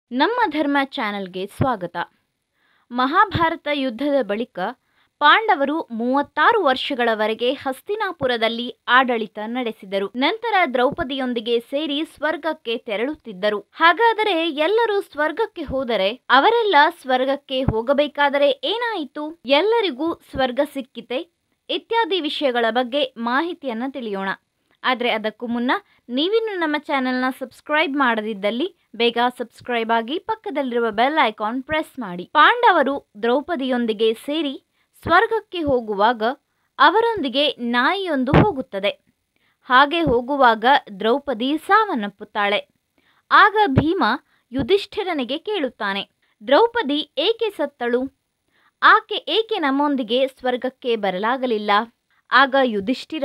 ನಮ್ಮ ಧರ್ಮ ಚಾನೆಲ್ಗೆ ಸ್ವಾಗತ ಮಹಾಭಾರತ ಯುದ್ಧದ ಬಳಿಕ ಪಾಂಡವರು ಮೂವತ್ತಾರು ವರ್ಷಗಳವರೆಗೆ ಹಸ್ತಿನಾಪುರದಲ್ಲಿ ಆಡಳಿತ ನಡೆಸಿದರು ನಂತರ ದ್ರೌಪದಿಯೊಂದಿಗೆ ಸೇರಿ ಸ್ವರ್ಗಕ್ಕೆ ತೆರಳುತ್ತಿದ್ದರು ಹಾಗಾದರೆ ಎಲ್ಲರೂ ಸ್ವರ್ಗಕ್ಕೆ ಹೋದರೆ ಅವರೆಲ್ಲ ಸ್ವರ್ಗಕ್ಕೆ ಹೋಗಬೇಕಾದರೆ ಏನಾಯಿತು ಎಲ್ಲರಿಗೂ ಸ್ವರ್ಗ ಸಿಕ್ಕಿತೆ ಇತ್ಯಾದಿ ವಿಷಯಗಳ ಬಗ್ಗೆ ಮಾಹಿತಿಯನ್ನ ತಿಳಿಯೋಣ ಆದರೆ ಅದಕ್ಕೂ ಮುನ್ನ ನೀವಿನ್ನು ನಮ್ಮ ಚಾನೆಲ್ನ ಸಬ್ಸ್ಕ್ರೈಬ್ ಮಾಡದಿದ್ದಲ್ಲಿ ಬೇಗ ಸಬ್ಸ್ಕ್ರೈಬ್ ಆಗಿ ಪಕ್ಕದಲ್ಲಿರುವ ಬೆಲ್ ಐಕಾನ್ ಪ್ರೆಸ್ ಮಾಡಿ ಪಾಂಡವರು ದ್ರೌಪದಿಯೊಂದಿಗೆ ಸೇರಿ ಸ್ವರ್ಗಕ್ಕೆ ಹೋಗುವಾಗ ಅವರೊಂದಿಗೆ ನಾಯಿಯೊಂದು ಹೋಗುತ್ತದೆ ಹಾಗೆ ಹೋಗುವಾಗ ದ್ರೌಪದಿ ಸಾವನ್ನಪ್ಪುತ್ತಾಳೆ ಆಗ ಭೀಮ ಯುಧಿಷ್ಠಿರನಿಗೆ ಕೇಳುತ್ತಾನೆ ದ್ರೌಪದಿ ಏಕೆ ಸತ್ತಳು ಆಕೆ ಏಕೆ ನಮ್ಮೊಂದಿಗೆ ಸ್ವರ್ಗಕ್ಕೆ ಬರಲಾಗಲಿಲ್ಲ ಆಗ ಯುಧಿಷ್ಠಿರ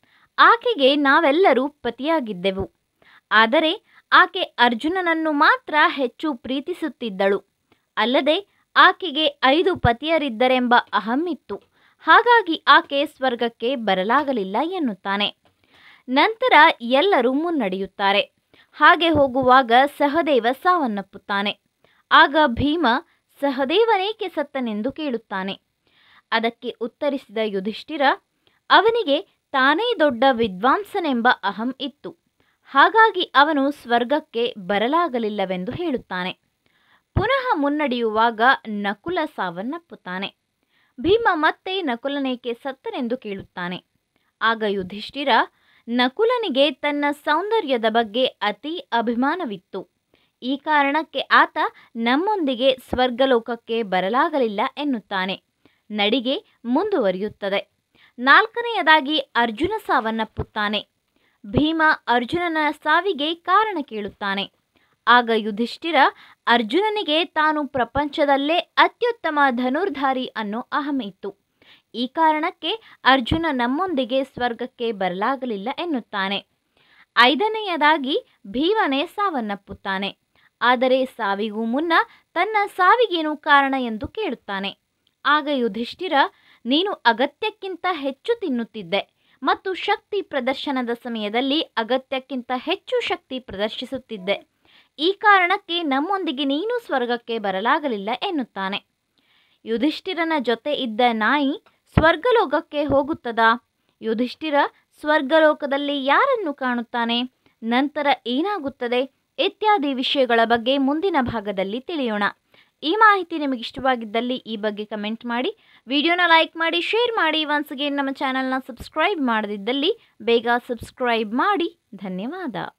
ಆಕೆಗೆ ನಾವೆಲ್ಲರೂ ಪತಿಯಾಗಿದ್ದೆವು ಆದರೆ ಆಕೆ ಅರ್ಜುನನನ್ನು ಮಾತ್ರ ಹೆಚ್ಚು ಪ್ರೀತಿಸುತ್ತಿದ್ದಳು ಅಲ್ಲದೆ ಆಕೆಗೆ ಐದು ಪತಿಯರಿದ್ದರೆಂಬ ಅಹಮ್ಮಿತ್ತು ಹಾಗಾಗಿ ಆಕೆ ಸ್ವರ್ಗಕ್ಕೆ ಬರಲಾಗಲಿಲ್ಲ ಎನ್ನುತ್ತಾನೆ ನಂತರ ಎಲ್ಲರೂ ಮುನ್ನಡೆಯುತ್ತಾರೆ ಹಾಗೆ ಹೋಗುವಾಗ ಸಹದೇವ ಸಾವನ್ನಪ್ಪುತ್ತಾನೆ ಆಗ ಭೀಮ ಸಹದೇವನೇಕೆ ಸತ್ತನೆಂದು ಕೇಳುತ್ತಾನೆ ಅದಕ್ಕೆ ಉತ್ತರಿಸಿದ ಯುಧಿಷ್ಠಿರ ಅವನಿಗೆ ತಾನೇ ದೊಡ್ಡ ವಿದ್ವಾಂಸನೆಂಬ ಅಹಂ ಇತ್ತು ಹಾಗಾಗಿ ಅವನು ಸ್ವರ್ಗಕ್ಕೆ ಬರಲಾಗಲಿಲ್ಲವೆಂದು ಹೇಳುತ್ತಾನೆ ಪುನಃ ಮುನ್ನಡೆಯುವಾಗ ನಕುಲ ಸಾವನ್ನಪ್ಪುತ್ತಾನೆ ಭೀಮ ಮತ್ತೆ ನಕುಲನೇಕೆ ಸತ್ತನೆಂದು ಕೇಳುತ್ತಾನೆ ಆಗ ಯುಧಿಷ್ಠಿರ ನಕುಲನಿಗೆ ತನ್ನ ಸೌಂದರ್ಯದ ಬಗ್ಗೆ ಅತಿ ಅಭಿಮಾನವಿತ್ತು ಈ ಕಾರಣಕ್ಕೆ ಆತ ನಮ್ಮೊಂದಿಗೆ ಸ್ವರ್ಗಲೋಕಕ್ಕೆ ಬರಲಾಗಲಿಲ್ಲ ಎನ್ನುತ್ತಾನೆ ನಡಿಗೆ ಮುಂದುವರಿಯುತ್ತದೆ ನಾಲ್ಕನೆಯದಾಗಿ ಅರ್ಜುನ ಸಾವನ್ನಪ್ಪುತ್ತಾನೆ ಭೀಮ ಅರ್ಜುನನ ಸಾವಿಗೆ ಕಾರಣ ಕೇಳುತ್ತಾನೆ ಆಗ ಯುಧಿಷ್ಠಿರ ಅರ್ಜುನನಿಗೆ ತಾನು ಪ್ರಪಂಚದಲ್ಲೇ ಅತ್ಯುತ್ತಮ ಧನುರ್ಧಾರಿ ಅನ್ನೋ ಅಹಂ ಇತ್ತು ಈ ಕಾರಣಕ್ಕೆ ಅರ್ಜುನ ನಮ್ಮೊಂದಿಗೆ ಸ್ವರ್ಗಕ್ಕೆ ಬರಲಾಗಲಿಲ್ಲ ಎನ್ನುತ್ತಾನೆ ಐದನೆಯದಾಗಿ ಭೀಮನೇ ಸಾವನ್ನಪ್ಪುತ್ತಾನೆ ಆದರೆ ಸಾವಿಗೂ ಮುನ್ನ ತನ್ನ ಸಾವಿಗೇನು ಕಾರಣ ಎಂದು ಕೇಳುತ್ತಾನೆ ಆಗ ಯುಧಿಷ್ಠಿರ ನೀನು ಅಗತ್ಯಕ್ಕಿಂತ ಹೆಚ್ಚು ತಿನ್ನುತ್ತಿದ್ದೆ ಮತ್ತು ಶಕ್ತಿ ಪ್ರದರ್ಶನದ ಸಮಯದಲ್ಲಿ ಅಗತ್ಯಕ್ಕಿಂತ ಹೆಚ್ಚು ಶಕ್ತಿ ಪ್ರದರ್ಶಿಸುತ್ತಿದ್ದೆ ಈ ಕಾರಣಕ್ಕೆ ನಮ್ಮೊಂದಿಗೆ ನೀನು ಸ್ವರ್ಗಕ್ಕೆ ಬರಲಾಗಲಿಲ್ಲ ಎನ್ನುತ್ತಾನೆ ಯುಧಿಷ್ಠಿರನ ಜೊತೆ ಇದ್ದ ನಾಯಿ ಸ್ವರ್ಗಲೋಕಕ್ಕೆ ಹೋಗುತ್ತದಾ ಯುಧಿಷ್ಠಿರ ಸ್ವರ್ಗಲೋಕದಲ್ಲಿ ಯಾರನ್ನು ಕಾಣುತ್ತಾನೆ ನಂತರ ಏನಾಗುತ್ತದೆ ಇತ್ಯಾದಿ ವಿಷಯಗಳ ಬಗ್ಗೆ ಮುಂದಿನ ಭಾಗದಲ್ಲಿ ತಿಳಿಯೋಣ ಈ ಮಾಹಿತಿ ನಿಮಗೆ ಇಷ್ಟವಾಗಿದ್ದಲ್ಲಿ ಈ ಬಗ್ಗೆ ಕಮೆಂಟ್ ಮಾಡಿ ವಿಡಿಯೋನ ಲೈಕ್ ಮಾಡಿ ಶೇರ್ ಮಾಡಿ ಒನ್ಸ್ ಅಗೇನ್ ನಮ್ಮ ಚಾನಲ್ನ ಸಬ್ಸ್ಕ್ರೈಬ್ ಮಾಡದಿದ್ದಲ್ಲಿ ಬೇಗ ಸಬ್ಸ್ಕ್ರೈಬ್ ಮಾಡಿ ಧನ್ಯವಾದ